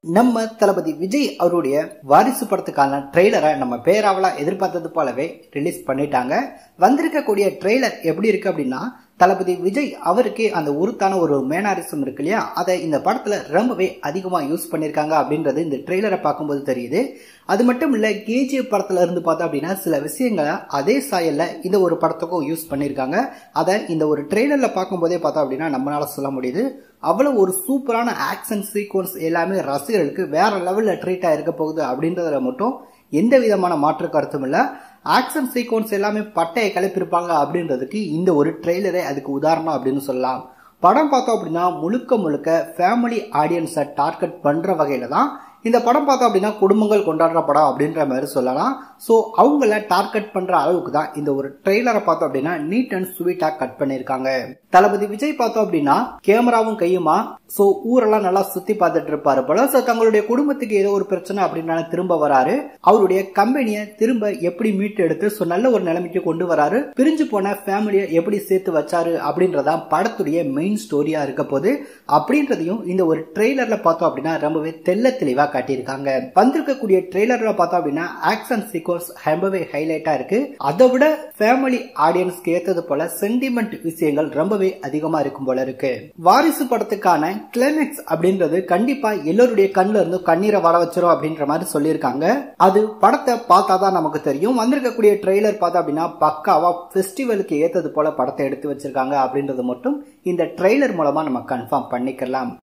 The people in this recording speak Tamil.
நம்ம தளபதி விஜய் அவருடைய வாரிசு படத்துக்கான ட்ரெய்லரை நம்ம பேராவலா எதிர்பார்த்தது போலவே ரிலீஸ் பண்ணிட்டாங்க வந்திருக்கக்கூடிய ட்ரெய்லர் எப்படி இருக்கு அப்படின்னா தளபதி விஜய் அவருக்கு அந்த உருத்தான ஒரு மேனாரிசம் இருக்கு இல்லையா அதை இந்த படத்துல ரொம்பவே அதிகமா யூஸ் பண்ணிருக்காங்க அப்படின்றது இந்த ட்ரெய்லரை பார்க்கும்போது தெரியுது அது மட்டும் இல்ல கேஜிஎஃப் படத்துல இருந்து பார்த்தோம் அப்படின்னா சில விஷயங்களை அதே சாயல்ல இந்த ஒரு படத்துக்கும் யூஸ் பண்ணிருக்காங்க அதை இந்த ஒரு ட்ரெய்லர்ல பார்க்கும்போதே பார்த்தோம் அப்படின்னா நம்மளால சொல்ல முடியுது அவ்வளவு ஒரு சூப்பரான ஆக்ஷன் சீக்வன்ஸ் எல்லாமே ரசிகர்களுக்கு வேற லெவல்ல ட்ரீட் ஆயிருக்க போகுது அப்படின்றதுல மட்டும் எந்த விதமான மாற்று கருத்தும் இல்ல ஆக்ஷன் சீக்வன்ஸ் எல்லாமே பட்டையை கிளப்பியிருப்பாங்க அப்படின்றதுக்கு இந்த ஒரு ட்ரெய்லரே அதுக்கு உதாரணம் அப்படின்னு சொல்லலாம் படம் பார்த்தோம் அப்படின்னா முழுக்க முழுக்க ஃபேமிலி ஆடியன்ஸை டார்கெட் பண்ற வகையில தான் இந்த படம் பார்த்தோம் அப்படின்னா குடும்பங்கள் கொண்டாடுற படம் அப்படின்ற மாதிரி சொல்லலாம் ஸோ அவங்கள டார்கெட் பண்ற அளவுக்கு தான் இந்த ஒரு ட்ரெய்லரை பார்த்தோம் அப்படின்னா நீட் அண்ட் ஸ்வீட்டா கட் பண்ணியிருக்காங்க தளபதி விஜய் பார்த்தோம் அப்படின்னா கேமராவும் கையுமா ஸோ ஊரெல்லாம் நல்லா சுத்தி பார்த்துட்டு இருப்பாரு போல ஸோ தங்களுடைய குடும்பத்துக்கு ஏதோ ஒரு பிரச்சனை அப்படின்னால திரும்ப வராரு அவருடைய கம்பெனியை திரும்ப எப்படி மீட்டு எடுத்து ஸோ நல்ல ஒரு நிலைமைக்கு கொண்டு வராரு பிரிஞ்சு போன ஃபேமிலியை எப்படி சேர்த்து வச்சாரு அப்படின்றதான் படத்துடைய மெயின் ஸ்டோரியா இருக்க போது அப்படின்றதையும் இந்த ஒரு ட்ரெய்லர்ல பார்த்தோம் அப்படின்னா ரொம்பவே தெல்ல தெளிவா காட்டியிருக்காங்க வந்திருக்கக்கூடிய ட்ரெய்லர்ல பார்த்தோம் அப்படின்னா ஆக்ஷன் சீக்வன்ஸ் ரொம்பவே ஹைலைட்டா இருக்கு அதை விட ஃபேமிலி ஆடியன்ஸ்க்கு ஏத்தது போல சென்டிமெண்ட் விஷயங்கள் ரொம்பவே அதிகமா இருக்கும் போல இருக்கு வாரிசு படத்துக்கான கிளைமேக்ஸ் அப்படின்றது கண்டிப்பா எல்லோருடைய கண்ணுல இருந்து கண்ணீரை வர வச்சிரும் அப்படின்ற மாதிரி சொல்லியிருக்காங்க அது படத்தை பார்த்தாதான் நமக்கு தெரியும் வந்திருக்கக்கூடிய ட்ரெய்லர் பார்த்தா அப்படின்னா பக்காவா ஃபெஸ்டிவலுக்கு ஏத்தது போல படத்தை எடுத்து வச்சிருக்காங்க அப்படின்றது மட்டும் இந்த ட்ரெய்லர் மூலமா நம்ம கன்ஃபார்ம் பண்ணிக்கலாம்